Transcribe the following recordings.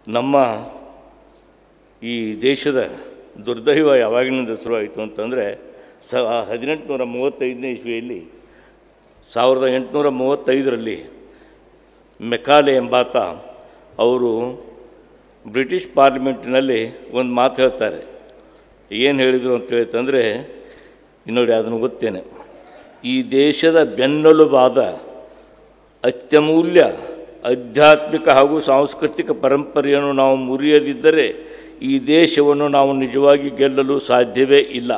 ನಮ್ಮ ಈ ದೇಶದ ದುರ್ದೈವ ಯಾವಾಗಿನಿಂದ ಶುರುವಾಯಿತು ಅಂತಂದರೆ ಸ ಹದಿನೆಂಟುನೂರ ಮೂವತ್ತೈದನೇ ಇಸ್ವಿಯಲ್ಲಿ ಸಾವಿರದ ಎಂಟುನೂರ ಮೂವತ್ತೈದರಲ್ಲಿ ಮೆಕಾಲೆ ಎಂಬಾತ ಅವರು ಬ್ರಿಟಿಷ್ ಪಾರ್ಲಿಮೆಂಟಿನಲ್ಲಿ ಒಂದು ಮಾತು ಹೇಳ್ತಾರೆ ಏನು ಹೇಳಿದರು ಅಂತ ಹೇಳಿತಂದರೆ ನೋಡಿ ಅದನ್ನು ಗೊತ್ತೇನೆ ಈ ದೇಶದ ಬೆನ್ನೆಲುಬಾದ ಅತ್ಯಮೂಲ್ಯ ಆಧ್ಯಾತ್ಮಿಕ ಹಾಗೂ ಸಾಂಸ್ಕೃತಿಕ ಪರಂಪರೆಯನ್ನು ನಾವು ಮುರಿಯದಿದ್ದರೆ ಈ ದೇಶವನ್ನು ನಾವು ನಿಜವಾಗಿ ಗೆಲ್ಲಲು ಸಾಧ್ಯವೇ ಇಲ್ಲ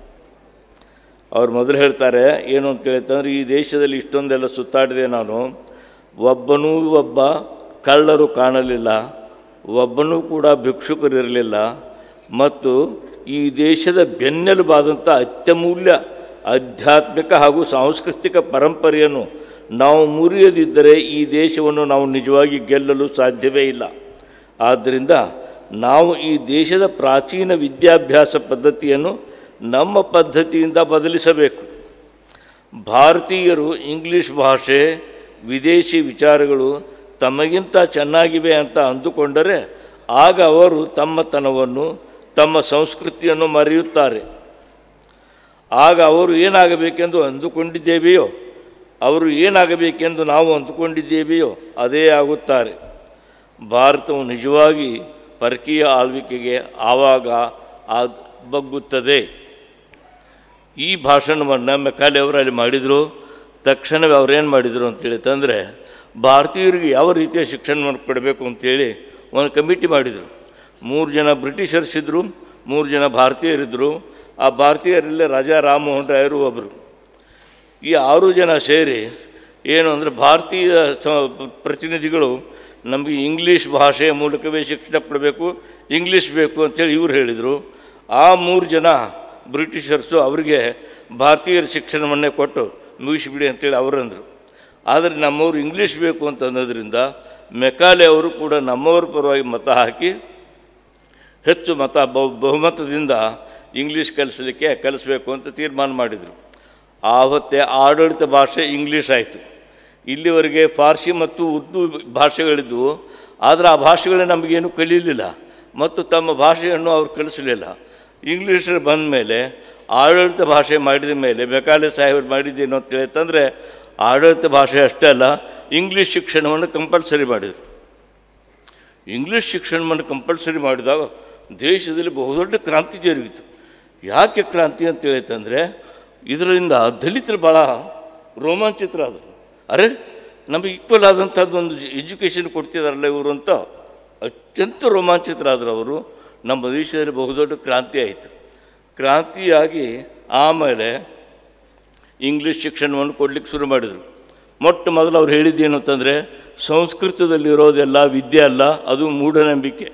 ಅವ್ರು ಮೊದಲು ಹೇಳ್ತಾರೆ ಏನು ಅಂತ ಹೇಳ್ತಂದ್ರೆ ಈ ದೇಶದಲ್ಲಿ ಇಷ್ಟೊಂದೆಲ್ಲ ಸುತ್ತಾಡಿದೆ ನಾನು ಒಬ್ಬನೂ ಒಬ್ಬ ಕಳ್ಳರು ಕಾಣಲಿಲ್ಲ ಒಬ್ಬನೂ ಕೂಡ ಭಿಕ್ಷುಕರಿರಲಿಲ್ಲ ಮತ್ತು ಈ ದೇಶದ ಬೆನ್ನೆಲುಬಾದಂಥ ಅತ್ಯಮೂಲ್ಯ ಆಧ್ಯಾತ್ಮಿಕ ಹಾಗೂ ಸಾಂಸ್ಕೃತಿಕ ಪರಂಪರೆಯನ್ನು ನಾವು ಮುರಿಯದಿದ್ದರೆ ಈ ದೇಶವನ್ನು ನಾವು ನಿಜವಾಗಿ ಗೆಲ್ಲಲು ಸಾಧ್ಯವೇ ಇಲ್ಲ ಆದ್ದರಿಂದ ನಾವು ಈ ದೇಶದ ಪ್ರಾಚೀನ ವಿದ್ಯಾಭ್ಯಾಸ ಪದ್ಧತಿಯನ್ನು ನಮ್ಮ ಪದ್ಧತಿಯಿಂದ ಬದಲಿಸಬೇಕು ಭಾರತೀಯರು ಇಂಗ್ಲೀಷ್ ಭಾಷೆ ವಿದೇಶಿ ವಿಚಾರಗಳು ತಮಗಿಂತ ಚೆನ್ನಾಗಿವೆ ಅಂತ ಅಂದುಕೊಂಡರೆ ಆಗ ಅವರು ತಮ್ಮತನವನ್ನು ತಮ್ಮ ಸಂಸ್ಕೃತಿಯನ್ನು ಮರೆಯುತ್ತಾರೆ ಆಗ ಅವರು ಏನಾಗಬೇಕೆಂದು ಅಂದುಕೊಂಡಿದ್ದೇವೆಯೋ ಅವರು ಏನಾಗಬೇಕೆಂದು ನಾವು ಅಂದುಕೊಂಡಿದ್ದೇವೆಯೋ ಅದೇ ಆಗುತ್ತಾರೆ ಭಾರತವು ನಿಜವಾಗಿ ಪರಕೀಯ ಆಳ್ವಿಕೆಗೆ ಆವಾಗ ಆ ಬಗ್ಗುತ್ತದೆ ಈ ಭಾಷಣವನ್ನು ಮೆಕಾಲೆ ಅವರು ಅಲ್ಲಿ ಮಾಡಿದರು ತಕ್ಷಣವೇ ಅವ್ರೇನು ಮಾಡಿದರು ಅಂತೇಳಿ ತಂದರೆ ಭಾರತೀಯರಿಗೆ ಯಾವ ರೀತಿಯ ಶಿಕ್ಷಣವನ್ನು ಕೊಡಬೇಕು ಅಂತೇಳಿ ಒಂದು ಕಮಿಟಿ ಮಾಡಿದರು ಮೂರು ಜನ ಬ್ರಿಟಿಷರ್ಸ್ ಇದ್ದರು ಮೂರು ಜನ ಭಾರತೀಯರಿದ್ದರು ಆ ಭಾರತೀಯರಲ್ಲೇ ರಾಜಾ ರಾಮಮೋಹನ್ ರಾಯರು ಒಬ್ಬರು ಈ ಆರು ಜನ ಸೇರಿ ಏನು ಅಂದರೆ ಭಾರತೀಯ ಸ ಪ್ರತಿನಿಧಿಗಳು ನಮಗೆ ಇಂಗ್ಲೀಷ್ ಭಾಷೆಯ ಮೂಲಕವೇ ಶಿಕ್ಷಣ ಕೊಡಬೇಕು ಇಂಗ್ಲೀಷ್ ಬೇಕು ಅಂತೇಳಿ ಇವ್ರು ಹೇಳಿದರು ಆ ಮೂರು ಜನ ಬ್ರಿಟಿಷರ್ಸು ಅವರಿಗೆ ಭಾರತೀಯರ ಶಿಕ್ಷಣವನ್ನೇ ಕೊಟ್ಟು ಮುಗಿಸಿಬಿಡಿ ಅಂತೇಳಿ ಅವರಂದರು ಆದರೆ ನಮ್ಮವರು ಇಂಗ್ಲೀಷ್ ಬೇಕು ಅಂತ ಅನ್ನೋದ್ರಿಂದ ಮೆಕಾಲೆ ಅವರು ಕೂಡ ನಮ್ಮವ್ರ ಪರವಾಗಿ ಮತ ಹಾಕಿ ಹೆಚ್ಚು ಮತ ಬಹು ಬಹುಮತದಿಂದ ಇಂಗ್ಲೀಷ್ ಕಲಿಸಲಿಕ್ಕೆ ಕಲಿಸ್ಬೇಕು ಅಂತ ತೀರ್ಮಾನ ಮಾಡಿದರು ಆವತ್ತೇ ಆಡಳಿತ ಭಾಷೆ ಇಂಗ್ಲೀಷ್ ಆಯಿತು ಇಲ್ಲಿವರೆಗೆ ಫಾರ್ಸಿ ಮತ್ತು ಉರ್ದು ಭಾಷೆಗಳಿದ್ದವು ಆದರೆ ಆ ಭಾಷೆಗಳೇ ನಮಗೇನು ಕಲೀಲಿಲ್ಲ ಮತ್ತು ತಮ್ಮ ಭಾಷೆಯನ್ನು ಅವ್ರು ಕಲಿಸಲಿಲ್ಲ ಇಂಗ್ಲೀಷರು ಬಂದ ಮೇಲೆ ಆಡಳಿತ ಭಾಷೆ ಮಾಡಿದ ಮೇಲೆ ಬೇಕಾಲೆ ಸಾಹೇಬರು ಮಾಡಿದ್ದೇನು ಅಂತ ಹೇಳ್ತಂದರೆ ಆಡಳಿತ ಭಾಷೆ ಅಷ್ಟೇ ಅಲ್ಲ ಇಂಗ್ಲೀಷ್ ಶಿಕ್ಷಣವನ್ನು ಕಂಪಲ್ಸರಿ ಮಾಡಿದರು ಇಂಗ್ಲೀಷ್ ಶಿಕ್ಷಣವನ್ನು ಕಂಪಲ್ಸರಿ ಮಾಡಿದಾಗ ದೇಶದಲ್ಲಿ ಬಹುದೊಡ್ಡ ಕ್ರಾಂತಿ ಜರುಗಿತು ಯಾಕೆ ಕ್ರಾಂತಿ ಅಂತ ಹೇಳಿತಂದರೆ ಇದರಿಂದ ದಲಿತರು ಭಾಳ ರೋಮಾಂಚಿತರಾದರು ಅರೆ ನಮಗೆ ಈಕ್ವಲ್ ಆದಂಥದ್ದು ಒಂದು ಎಜುಕೇಷನ್ ಕೊಡ್ತಿದಾರಲ್ಲ ಇವರು ಅಂತ ಅತ್ಯಂತ ರೋಮಾಂಚಿತರಾದರು ಅವರು ನಮ್ಮ ದೇಶದಲ್ಲಿ ಬಹುದೊಡ್ಡ ಕ್ರಾಂತಿ ಆಯಿತು ಕ್ರಾಂತಿಯಾಗಿ ಆಮೇಲೆ ಇಂಗ್ಲೀಷ್ ಶಿಕ್ಷಣವನ್ನು ಕೊಡ್ಲಿಕ್ಕೆ ಶುರು ಮಾಡಿದರು ಮೊಟ್ಟ ಮೊದಲು ಅವ್ರು ಹೇಳಿದ್ದೇನು ಅಂತಂದರೆ ಸಂಸ್ಕೃತದಲ್ಲಿರೋದೆಲ್ಲ ವಿದ್ಯೆ ಅಲ್ಲ ಅದು ಮೂಢನಂಬಿಕೆ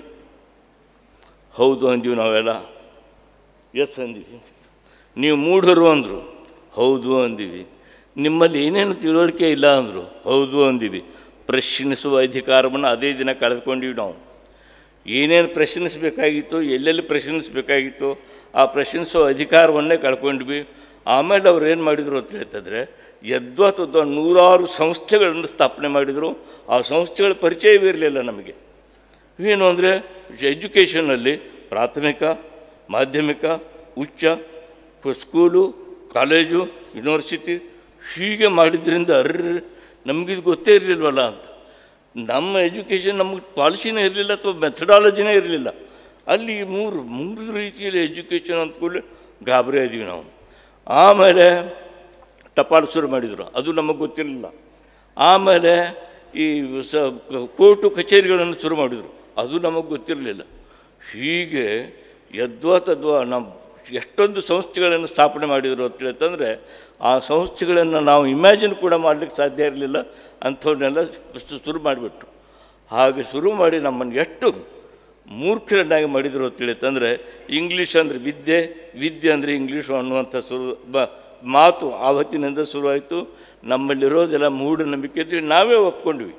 ಹೌದು ಅಂದೀವಿ ನಾವೆಲ್ಲ ಎಸ್ ಅಂದೀವಿ ನೀವು ಮೂಢರು ಅಂದರು ಹೌದು ಅಂದೀವಿ ನಿಮ್ಮಲ್ಲಿ ಏನೇನು ತಿಳುವಳಿಕೆ ಇಲ್ಲ ಅಂದರು ಹೌದು ಅಂದೀವಿ ಪ್ರಶ್ನಿಸುವ ಅಧಿಕಾರವನ್ನು ಅದೇ ದಿನ ಕಳೆದುಕೊಂಡಿವಿ ನಾವು ಏನೇನು ಪ್ರಶ್ನಿಸಬೇಕಾಗಿತ್ತು ಎಲ್ಲೆಲ್ಲಿ ಪ್ರಶ್ನಿಸಬೇಕಾಗಿತ್ತು ಆ ಪ್ರಶ್ನಿಸುವ ಅಧಿಕಾರವನ್ನೇ ಕಳ್ಕೊಂಡ್ವಿ ಆಮೇಲೆ ಅವ್ರು ಏನು ಮಾಡಿದರು ಅಂತ ಹೇಳ್ತಿದ್ರೆ ಯದ್ವಾ ತದ್ವಾ ನೂರಾರು ಸಂಸ್ಥೆಗಳನ್ನು ಸ್ಥಾಪನೆ ಮಾಡಿದರು ಆ ಸಂಸ್ಥೆಗಳ ಪರಿಚಯವೇ ಇರಲಿಲ್ಲ ನಮಗೆ ಏನು ಅಂದರೆ ಎಜುಕೇಷನಲ್ಲಿ ಪ್ರಾಥಮಿಕ ಮಾಧ್ಯಮಿಕ ಉಚ್ಚ ಪ- ಸ್ಕೂಲು ಕಾಲೇಜು ಯೂನಿವರ್ಸಿಟಿ ಹೀಗೆ ಮಾಡಿದ್ರಿಂದ ಅರ್ರ ನಮಗಿದು ಗೊತ್ತೇ ಇರಲಿಲ್ವಲ್ಲ ಅಂತ ನಮ್ಮ ಎಜುಕೇಷನ್ ನಮಗೆ ಪಾಲಿಸಿನೇ ಇರಲಿಲ್ಲ ಅಥವಾ ಮೆಥಡಾಲಜಿನೇ ಇರಲಿಲ್ಲ ಅಲ್ಲಿ ಮೂರು ಮೂರು ರೀತಿಯಲ್ಲಿ ಎಜುಕೇಷನ್ ಅಂತ ಕೂಡಲೇ ಗಾಬರಿ ಆದ್ವಿ ನಾವು ಆಮೇಲೆ ಟಪಾಲು ಶುರು ಮಾಡಿದರು ಅದು ನಮಗೆ ಗೊತ್ತಿರಲಿಲ್ಲ ಆಮೇಲೆ ಈ ಸ ಕೋರ್ಟು ಕಚೇರಿಗಳನ್ನು ಶುರು ಮಾಡಿದರು ಅದು ನಮಗೆ ಗೊತ್ತಿರಲಿಲ್ಲ ಹೀಗೆ ಯದ್ವಾ ತದ್ವಾ ನಾವು ಎಷ್ಟೊಂದು ಸಂಸ್ಥೆಗಳನ್ನು ಸ್ಥಾಪನೆ ಮಾಡಿದರು ಅಂತ ಹೇಳ್ತಂದರೆ ಆ ಸಂಸ್ಥೆಗಳನ್ನು ನಾವು ಇಮ್ಯಾಜಿನ್ ಕೂಡ ಮಾಡಲಿಕ್ಕೆ ಸಾಧ್ಯ ಇರಲಿಲ್ಲ ಅಂಥವನ್ನೆಲ್ಲ ಶು- ಶುರು ಮಾಡಿಬಿಟ್ರು ಹಾಗೆ ಶುರು ಮಾಡಿ ನಮ್ಮನ್ನು ಎಷ್ಟು ಮೂರ್ಖರನ್ನಾಗಿ ಮಾಡಿದರು ಅಂತ ಹೇಳ್ತಂದರೆ ಇಂಗ್ಲೀಷ್ ಅಂದರೆ ವಿದ್ಯೆ ವಿದ್ಯೆ ಅಂದರೆ ಇಂಗ್ಲೀಷು ಅನ್ನುವಂಥ ಶುರು ಬ ಮಾತು ಆವತ್ತಿನಿಂದ ಶುರುವಾಯಿತು ನಮ್ಮಲ್ಲಿರೋದೆಲ್ಲ ಮೂಢನಂಬಿಕೆ ಅಂತೇಳಿ ನಾವೇ ಒಪ್ಕೊಂಡ್ವಿ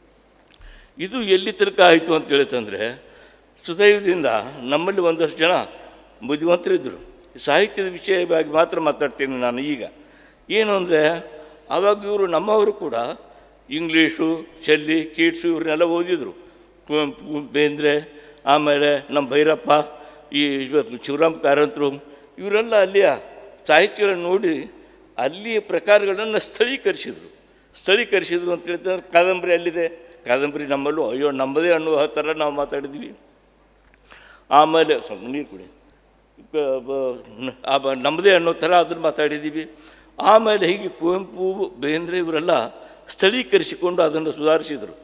ಇದು ಎಲ್ಲಿ ತನಕ ಆಯಿತು ಅಂತ ಹೇಳ್ತಂದರೆ ಸುದೈವದಿಂದ ನಮ್ಮಲ್ಲಿ ಒಂದಷ್ಟು ಜನ ಬುದ್ಧಿವಂತರಿದ್ದರು ಸಾಹಿತ್ಯದ ವಿಷಯವಾಗಿ ಮಾತ್ರ ಮಾತಾಡ್ತೀನಿ ನಾನು ಈಗ ಏನು ಅಂದರೆ ಆವಾಗ ಇವರು ನಮ್ಮವರು ಕೂಡ ಇಂಗ್ಲೀಷು ಶೆಲ್ಲಿ ಕೀಟ್ಸು ಇವ್ರನ್ನೆಲ್ಲ ಓದಿದರು ಕುವೆಂಪು ಬೇಂದ್ರೆ ಆಮೇಲೆ ನಮ್ಮ ಭೈರಪ್ಪ ಈ ಇವ- ಶಿವರಾಮ್ ಕಾರಂತರು ಇವರೆಲ್ಲ ಅಲ್ಲಿಯ ಸಾಹಿತ್ಯಗಳನ್ನು ನೋಡಿ ಅಲ್ಲಿಯ ಪ್ರಕಾರಗಳನ್ನು ಸ್ಥಳೀಕರಿಸಿದರು ಸ್ಥಳೀಕರಿಸಿದ್ರು ಅಂತ ಹೇಳಿದ್ರೆ ಕಾದಂಬರಿ ಅಲ್ಲಿದೆ ಕಾದಂಬರಿ ನಮ್ಮಲ್ಲೂ ಅಯ್ಯೋ ನಮ್ಮದೇ ಅನ್ನುವ ಥರ ನಾವು ಮಾತಾಡಿದ್ವಿ ಆಮೇಲೆ ಸ್ವಲ್ಪ ನೀರು ಕುಡಿ ಬ- ಬ- ನ- ಆ ಬ- ನಮ್ಮದೇ ಅನ್ನೋ ಥರ ಅದನ್ನು ಮಾತಾಡಿದ್ದೀವಿ ಆಮೇಲೆ ಹೀಗೆ ಕುವೆಂಪು ಬೇಂದ್ರೆ ಇವರೆಲ್ಲ ಸ್ಥಳೀಕರಿಸಿಕೊಂಡು ಅದನ್ನು ಸುಧಾರಿಸಿದರು